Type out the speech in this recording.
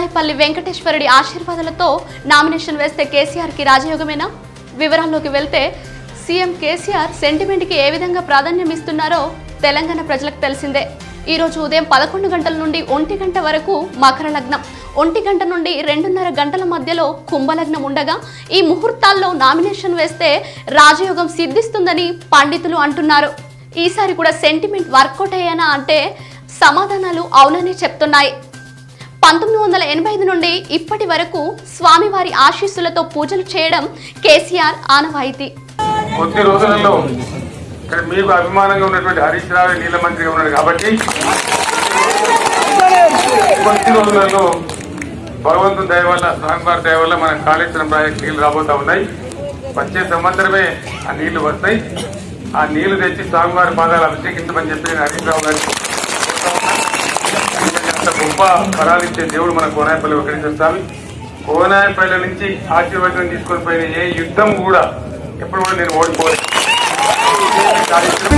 కోనాయిపల్లి వెంకటేశ్వరుడి ఆశీర్వాదాలతో నామినేషన్ వేస్తే కేసీఆర్కి రాజయోగమేనా వివరాల్లోకి వెళ్తే సీఎం కేసీఆర్ సెంటిమెంట్కి ఏ విధంగా ప్రాధాన్యం ఇస్తున్నారో తెలంగాణ ప్రజలకు తెలిసిందే ఈ రోజు ఉదయం పదకొండు గంటల నుండి ఒంటి గంట వరకు మకర లగ్నం ఒంటి గంట నుండి రెండున్నర గంటల మధ్యలో కుంభలగ్నం ఉండగా ఈ ముహూర్తాల్లో నామినేషన్ వేస్తే రాజయోగం సిద్ధిస్తుందని పండితులు అంటున్నారు ఈసారి కూడా సెంటిమెంట్ వర్కౌట్ అయ్యానా అంటే సమాధానాలు అవునని చెప్తున్నాయి పంతొమ్మిది వందల ఎనభై ఐదు నుండి ఇప్పటి వరకు స్వామివారి ఆశీస్సులతో పూజలు చేయడం కేసీఆర్ ఆనవాయితీ కొద్ది రోజులలో ఇక్కడ మీకు అభిమానంగా ఉన్నటువంటి హరీష్ రావు నీళ్ళ మంత్రిగా ఉన్నాడు కాబట్టి కొద్ది రోజులలో భగవంతుని దయ వల్ల స్వామివారి దయ వల్ల మన కాళేశ్వరం ప్రాజెక్ట్ నీళ్లు రాబోతా ఉన్నాయి వచ్చే సంవత్సరమే ఆ నీళ్లు వస్తాయి ఆ నీళ్లు తెచ్చి స్వామివారి పాదాలు అభిషేకించమని చెప్పి నేను హరీష్ రావు గారికి అంత గొప్ప ఫలాలు ఇచ్చే దేవుడు మన కోనాయపల్లి వెంకటేశ్వర స్వామి కోనాయపల్లి నుంచి ఆశీర్వచనం తీసుకొని పోయిన ఏ యుద్ధం కూడా ఎప్పుడు కూడా నేను ఓడిపోలేదు కార్యక్రమం